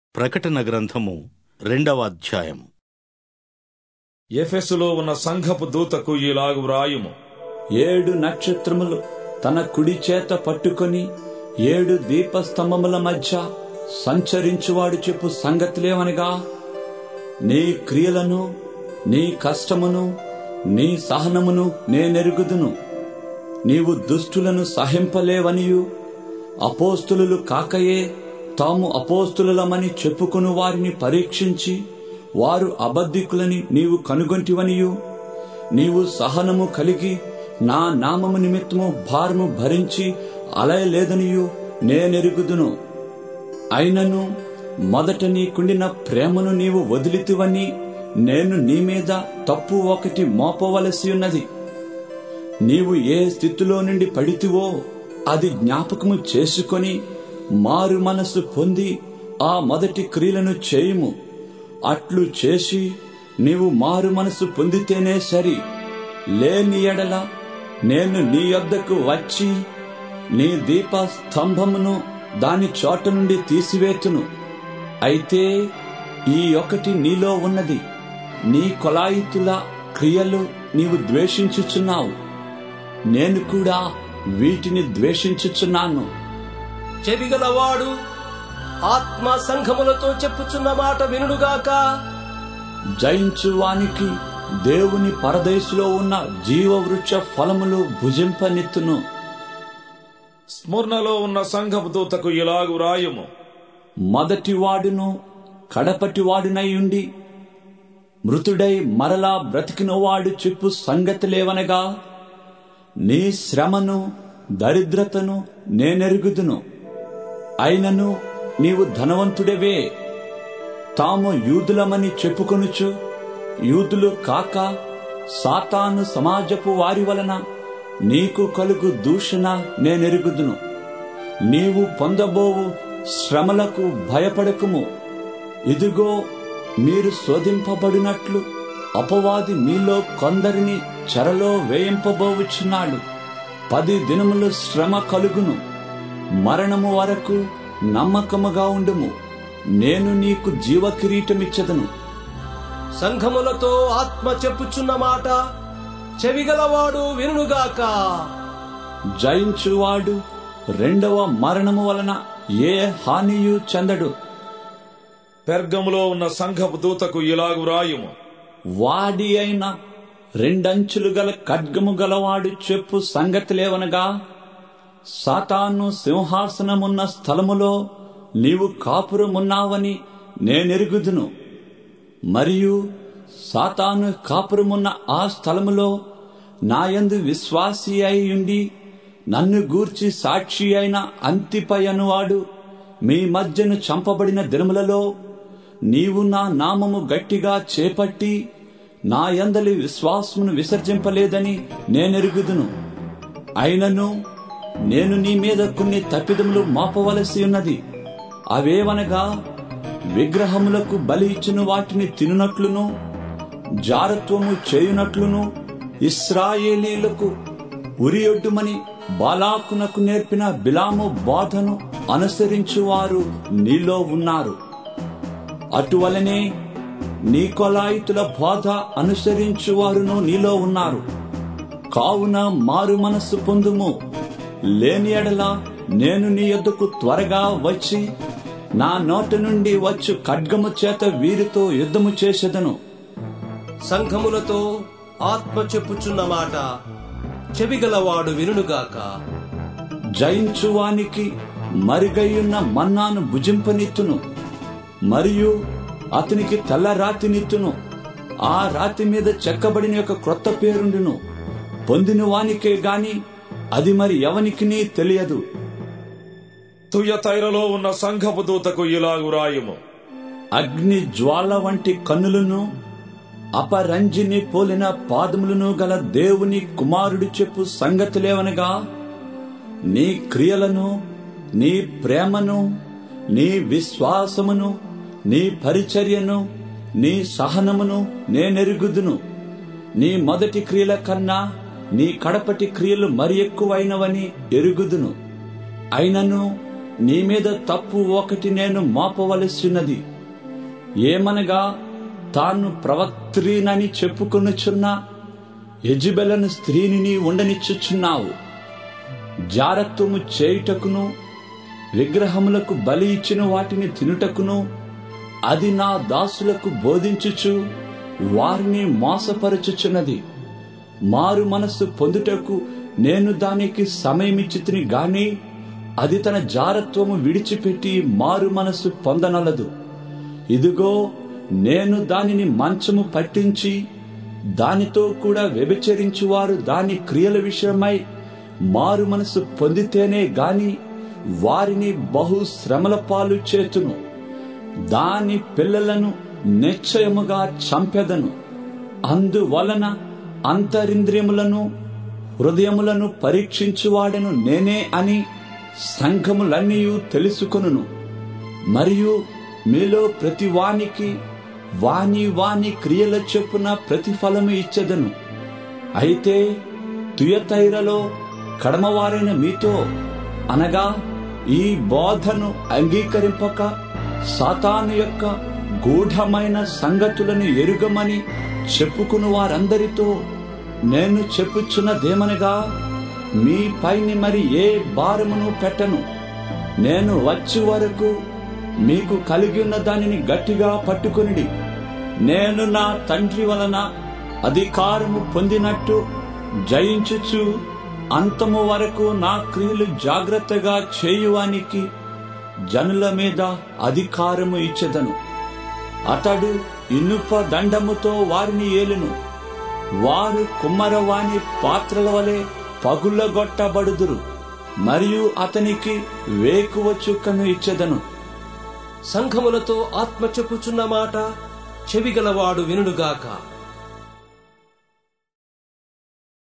ప్రకటన గ్రంథము రెండవ అధ్యాయము ఎఫెసులో ఉన్న సంఘపు దూతకు ఇలాగు వ్రాయుము ఏడు నక్షత్రములు తన కుడి చేత పట్టుకొని ఏడు దీపస్తంభముల మధ్య సంచరించువాడు చెప్పు సంగతులేమనగా నీ క్రియలను నీ కష్టమును నీ సహనమును నేనెరుగుదును నీవు దుష్టులను సహింపలేవనియు అపోస్తులు కాకయే తాము అపోస్తులమని చెప్పుకుని వారిని పరీక్షించి వారు అబద్ధికులని నీవు కనుగొంటివనియు నీవు సహనము కలిగి నా నామము నిమిత్తము భారము భరించి అలయలేదనియు నేనెరుగుదును అయినను మొదట నీకుండిన ప్రేమను నీవు వదిలితివని నేను నీ మీద తప్పు ఒకటి మోపవలసి ఉన్నది నీవు ఏ స్థితిలో నుండి పడితివో అది జ్ఞాపకము చేసుకొని మారు మనసు పొంది ఆ మొదటి క్రియలను చేయుము అట్లు చేసి నీవు మారు మనసు పొందితేనే సరి లేని ఎడల నేను నీ యొద్దకు వచ్చి నీ దీప స్తంభమును దాని చోట నుండి తీసివేతును అయితే ఈ ఒకటి నీలో ఉన్నది నీ కొలాయితుల క్రియలు నీవు ద్వేషించుచున్నావు నేను కూడా వీటిని ద్వేషించుచున్నాను చెవిగలవాడు ఆత్మ సంఘములతో చెప్పుచున్న మాట వినుడుగాక జయించువానికి దేవుని పరదేశులో ఉన్న జీవవృక్ష ఫలములు భుజింపనెత్తును స్మరణలో ఉన్న సంఘపు దూతకు ఇలాగు వ్రాయుము మొదటి వాడును కడపటి వాడునై ఉండి మృతుడై మరలా బ్రతికినవాడు చెప్పు సంగతులేవనగా నీ శ్రమను దరిద్రతను నేనెరుగుదును అయినను నీవు ధనవంతుడవే తాము యూదులమని చెప్పుకొనుచు యూదులు కాక సాతాను సమాజపు వారి వలన నీకు కలుగు దూషణ నేనెరుగుదును నీవు పొందబోవు శ్రమలకు భయపడకుము ఇదిగో మీరు శోధింపబడినట్లు అపవాది మీలో కొందరిని చెరలో వేయింపబోవుచున్నాడు పది దినములు శ్రమ కలుగును మరణము వరకు నమ్మకముగా ఉండుము నేను నీకు జీవ కిరీటమిచ్చదను సంఘములతో ఆత్మ చెప్పుచున్న మాట చెవిగలవాడు వినుగాక జయించువాడు రెండవ మరణము వలన ఏ హానియు చెందడు పెర్గములో ఉన్న సంఘపు దూతకు ఇలాగు వ్రాయుము వాడి అయిన రెండంచులు గల ఖడ్గము గలవాడు చెప్పు సంగతిలేవనగా సాతాను సింహాసనమున్న స్థలములో నీవు కాపురమున్నావని నేనెరుగుదును మరియు సాతాను కాపురమున్న ఆ స్థలములో నాయందు విశ్వాసి అయి ఉండి నన్ను గూర్చి సాక్షి అయిన అంతిపై అనువాడు మీ మధ్యను చంపబడిన దినములలో నీవు నా నామము గట్టిగా చేపట్టి నా యందలి విశ్వాసమును విసర్జింపలేదని నేనెరుగుదును అయినను నేను నీ మీద కొన్ని తప్పిదములు మోపవలసి ఉన్నది అవేవనగా విగ్రహములకు బలి ఇచ్చిన వాటిని తినునట్లును జారత్వము చేయునట్లును ఇస్రాయేలీలకు ఉరియొడ్డుమని బాలాకునకు నేర్పిన బిలాము బోధను అనుసరించువారు నీలో ఉన్నారు అటువలనే నీకొలాయితుల బోధ అనుసరించువారును నీలో ఉన్నారు కావున మారు మనస్సు పొందుము లేని ఎడల నేను నీ యొద్దకు త్వరగా వచ్చి నా నోట నుండి వచ్చు ఖడ్గము చేత వీరితో యుద్ధము చేసేదను సంఘములతో ఆత్మ చెప్పుచున్న మాట చెవిగలవాడు వినుగాక జయించువానికి మరుగయ్యున్న మన్నాను భుజింపనిత్తును మరియు అతనికి తెల్ల రాతినిత్తును ఆ రాతి మీద చెక్కబడిన యొక్క క్రొత్త పేరుండును పొందిన వానికే గాని అది మరి ఎవనికిని తెలియదు తుయతైరలో ఉన్న సంఘపు దూతకు ఇలాగు వ్రాయుము అగ్ని జ్వాల వంటి కన్నులను అపరంజిని పోలిన పాదములను గల దేవుని కుమారుడు చెప్పు సంగతులేవనగా నీ క్రియలను నీ ప్రేమను నీ విశ్వాసమును నీ పరిచర్యను నీ సహనమును నేనెరుగుదును నీ మొదటి క్రియల కన్నా నీ కడపటి క్రియలు మరి ఎక్కువైనవని ఎరుగుదును అయినను నీ మీద తప్పు ఒకటి నేను మోపవలసినది ఏమనగా తాను ప్రవక్త్రీనని చెప్పుకొనుచున్న యజబెలను స్త్రీని నీ ఉండనిచ్చుచున్నావు జారత్వము చేయుటకును విగ్రహములకు బలి ఇచ్చిన వాటిని తినుటకును అది నా దాసులకు బోధించుచు వారిని మోసపరచుచున్నది మారు మనస్సు పొందుటకు నేను దానికి సమయమిచ్చితిని గాని అది తన జారత్వము విడిచిపెట్టి మారు మనస్సు పొందనలదు ఇదిగో నేను దానిని మంచము పట్టించి దానితో కూడా వ్యభిచరించువారు దాని క్రియల విషయమై మారు మనసు పొందితేనే గాని వారిని బహు శ్రమల పాలు చేతును దాని పిల్లలను నిశ్చయముగా చంపెదను అందువలన అంతరింద్రియములను హృదయములను పరీక్షించువాడను నేనే అని సంఘములన్నీ తెలుసుకొనును మరియు మీలో ప్రతి వానికి వాని వాని క్రియల చొప్పున ప్రతిఫలము ఇచ్చెదను అయితే తుయతైరలో కడమవారైన మీతో అనగా ఈ బోధను అంగీకరింపక సాతాను యొక్క గూఢమైన సంగతులను ఎరుగమని చెప్పుకుని వారందరితో నేను చెప్పుచున్నదేమనగా మీ పైని మరి ఏ భారమును పెట్టను నేను వచ్చి వరకు మీకు కలిగి ఉన్న దానిని గట్టిగా పట్టుకొనిడి నేను నా తండ్రి వలన అధికారము పొందినట్టు జయించుచు అంతము వరకు నా క్రియలు జాగ్రత్తగా చేయువానికి జనుల మీద అధికారము ఇచ్చెదను అతడు ఇనుప దండముతో వారిని ఏలును వారు కుమ్మరవాణి పాత్రల వలె పగులగొట్టబడుదురు మరియు అతనికి వేకువ చుక్కను ఇచ్చెదను సంఘములతో ఆత్మ చెప్పుచున్న మాట చెవిగలవాడు వినుడుగాక